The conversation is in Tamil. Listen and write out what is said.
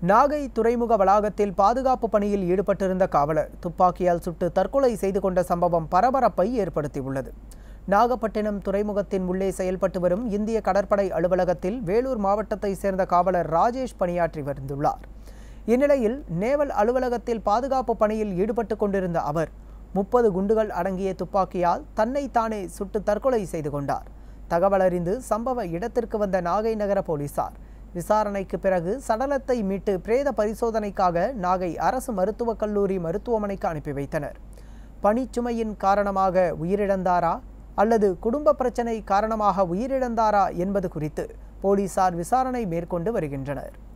நாகை துறைமுக வளாகத்தில் பாதுகாப்பு பணியில் ஈடுபட்டிருந்த காவலர் துப்பாக்கியால் சுட்டு தற்கொலை செய்து கொண்ட சம்பவம் பரபரப்பை ஏற்படுத்தியுள்ளது நாகப்பட்டினம் துறைமுகத்தின் உள்ளே செயல்பட்டு வரும் இந்திய கடற்படை அலுவலகத்தில் வேலூர் மாவட்டத்தை சேர்ந்த காவலர் ராஜேஷ் பணியாற்றி வந்துள்ளார் இந்நிலையில் நேவல் அலுவலகத்தில் பாதுகாப்பு பணியில் ஈடுபட்டு கொண்டிருந்த அவர் முப்பது குண்டுகள் அடங்கிய துப்பாக்கியால் தன்னை தானே சுட்டு தற்கொலை செய்து கொண்டார் தகவல் அறிந்து சம்பவ இடத்திற்கு வந்த நாகை நகர போலீசார் விசாரணைக்கு பிறகு சடலத்தை மீட்டு பிரேத பரிசோதனைக்காக நாகை அரசு மருத்துவக் கல்லூரி மருத்துவமனைக்கு அனுப்பி வைத்தனர் பணிச்சுமையின் காரணமாக உயிரிழந்தாரா அல்லது குடும்ப பிரச்சனை காரணமாக உயிரிழந்தாரா என்பது குறித்து போலீசார் விசாரணை மேற்கொண்டு வருகின்றனர்